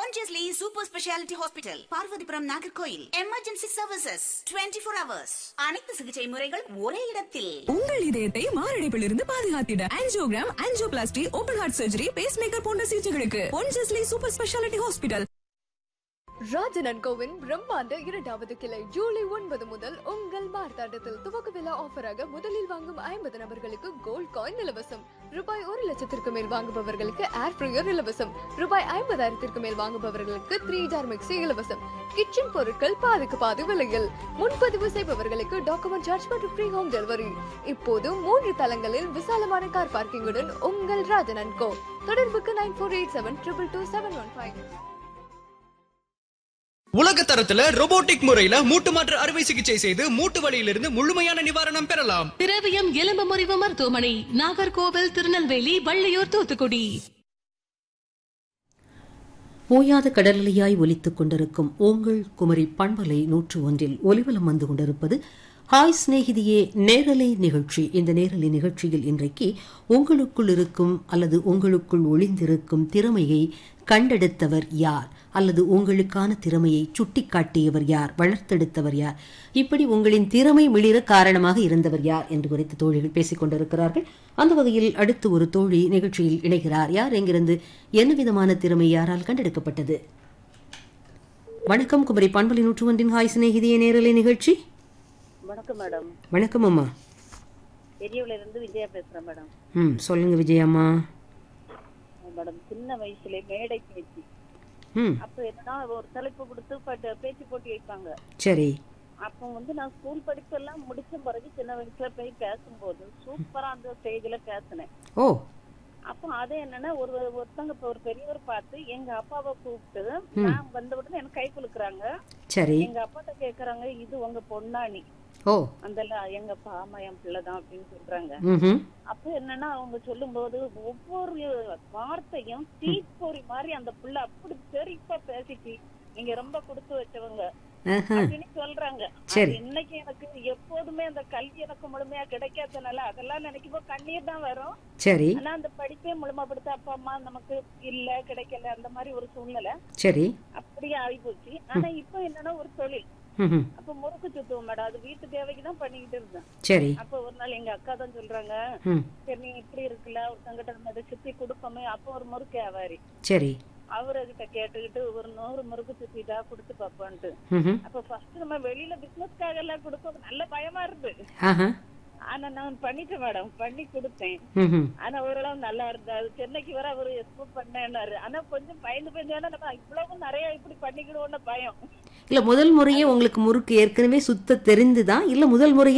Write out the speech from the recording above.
Pondicherry super speciality hospital Parvathipuram Nagercoil emergency services 24 four hours அனைத்து சிகிச்சை முறைகள் ஒரே இடத்தில் உங்கள் இதயத்தை மாரடைப்பில் இருந்து பாதுகாத்திட angiogram angioplasty open heart surgery pacemaker போன்ற சிகிச்சைகளுக்கு பொன்ஜஸ்லி சூப்பர் ஸ்பெஷாலிட்டி ஹாஸ்பிட்டல் ராஜனன் கோவின் பிரம்மாண்ட இரண்டாவது கிளை ஜூலை ஒன்பது முதல் உங்கள் மார்த்தாண்டத்தில் துவக்க விழா ஆஃபராக முதலில் வாங்கும் ஐம்பது நபர்களுக்கு கோல்ட் காயின் இலவசம் ரூபாய் ஒரு லட்சத்திற்கு மேல் வாங்குபவர்களுக்கு ஏர் ஃப்ரையர் இலவசம் ரூபாய் ஐம்பதாயிரத்திற்கு மேல் வாங்குபவர்களுக்கு த்ரீ ஜார் மிக்சி இலவசம் கிச்சன் பொருட்கள் பாதிக்கு பாதி விலையில் முன்பதிவு செய்பவர்களுக்கு டாக்குமெண்ட் சார்ஜ் மற்றும் ஃப்ரீ ஹோம் டெலிவரி இப்போது மூன்று தளங்களில் விசாலமான கார் பார்க்கிங்குடன் உங்கள் ராஜனன் கோ தொடர்புக்கு nine four eight seven triple two seven one five உலக தரத்துல robotic முறையில மூட்டு மாற்று அறுவை சிகிச்சை செய்து மூட்டு வலியிலிருந்து முழுமையான நிவாரணம் பெறலாம் திரவியம் எலும்பு முறிவு மருத்துவமனை நாகர்கோவில் திருநெல்வேலி வள்ளியூர் தூத்துக்குடி ஓயாத கடலலையாய் ஒலித்துக் கொண்டிருக்கும் ஓங்கள் குமரி பண்பலை நூற்று ஒன்றில் ஒலிவலம் வந்து கொண்டிருப்பது ஹாய் சிநேகிதியே நேரலை நிகழ்ச்சி இந்த நேரலை நிகழ்ச்சியில் இன்றைக்கு உங்களுக்குள் இருக்கும் அல்லது உங்களுக்குள் ஒளிந்திருக்கும் திறமையை கண்டெடுத்தவர் யார் அல்லது உங்களுக்கான திறமையை சுட்டிக்காட்டியவர் யார் வளர்த்தெடுத்தவர் யார் இப்படி உங்களின் திறமை மிளிர காரணமாக இருந்தவர் யார் என்று குறித்து தோழிகள் பேசிக் கொண்டிருக்கிறார்கள் அந்த வகையில் அடுத்து ஒரு தோழி நிகழ்ச்சியில் இணைகிறார் யார் எங்கிருந்து என்ன விதமான திறமை யாரால் கண்டெடுக்கப்பட்டது வணக்கம் குமரி பண்பலி நூற்று ஒன்றின் ஹாய் சிநேகிதிய நேரலை நிகழ்ச்சி வணக்கம் மேடம் வணக்கம் அம்மா பெரியவள இருந்து விஜயா பேசுறேன் மேடம் ம் சொல்லுங்க விஜயம்மா மேடம் சின்ன வயசுல மேடை பேச்சு ம் அப்ப என்னன்னா ஒரு தலைப்பு கொடுத்து பட்டு- பேச்சு போட்டி வைப்பாங்க சரி அப்போ வந்து நான் ஸ்கூல் படிப்பு எல்லாம் முடிச்ச பிறகு சின்ன வயசுல போய் பேசும்போது சூப்பரா அந்த ஸ்டேஜ்ல பேசினேன் ஓ அப்போ அது என்னன்னா ஒரு ஒருத்தங்க இப்ப ஒரு பெரியவர் பார்த்து எங்க அப்பாவை கூப்பிட்டு நான் வந்த உடனே எனக்கு கை குலுக்குறாங்க சரி எங்க அப்பாட்ட கேக்குறாங்க இது உங்க பொன்னாணி ஓ அந்த எங்க அப்பா ஆமா என் பிள்ளைதான் அப்படின்னு சொல்றாங்க ம் அப்ப என்னன்னா அவங்க சொல்லும்போது ஒவ்வொரு வார்த்தையும் தீப்பொறி மாதிரி அந்த புள்ள அப்படி தெறிப்பா பேசிச்சு நீங்க ரொம்ப கொடுத்து வச்சவங்க அப்படின்னு சொல்றாங்க சரி. அது இன்னைக்கு எனக்கு எப்போதுமே அந்த கல்வி எனக்கு முழுமையா கிடைக்காதனால அதெல்லாம் நினைக்கும் போது கண்ணீர் தான் வரும் சரி ஆனா அந்த படிப்பே முழுமைப்படுத்த அப்பா அம்மா நமக்கு இல்ல கிடைக்கல அந்த மாதிரி ஒரு சூழ்நிலை சரி அப்படியே ஆகி போச்சு ஆனா இப்ப என்னன்னா ஒரு தொழில் ம் அப்ப முறுக்கு சுத்துவோம் மேடம் அது வீட்டு தேவைக்கு தான் பண்ணிக்கிட்டு இருந்தேன் சரி அப்ப ஒரு நாள் எங்க அக்கா தான் சொல்றாங்க ம் சரி நீ இப்படி இருக்குல்ல ஒருத்தங்கிட்ட நம்ம இதை சுத்தி கொடுப்போமே அப்போ ஒரு முறுக்கு வியாபாரி சரி அவர்கிட்ட கேட்டுக்கிட்டு ஒரு நூறு முறுக்கு சுத்திட்டா கொடுத்து பாப்பான்ட்டு ம் அப்ப ஃபர்ஸ்ட் நம்ம வெளியில பிசினஸ்க்காக எல்லாம் கொடுக்க நல்ல பயமா இருந்து ஆஹா ஆனா நான் பண்ணிட்டேன் மேடம் பண்ணி கொடுத்தேன் ம் ஆனா ஓரளவு நல்லா இருந்தா அது சென்னைக்கு வர அவர் எக்ஸ்போர்ட் பண்ணேன்னாரு ஆனா கொஞ்சம் பயந்து பயந்து ஏன்னா நம்ம இவ்வளவு நிறைய இப்படி பண்ணிக்கிடுவோம்னு பயம் இல்ல முதல் முறையே உங்களுக்கு முறுக்கு ஏற்கனவே சுத்த தெரிந்துதான் இல்ல முதல் முறையே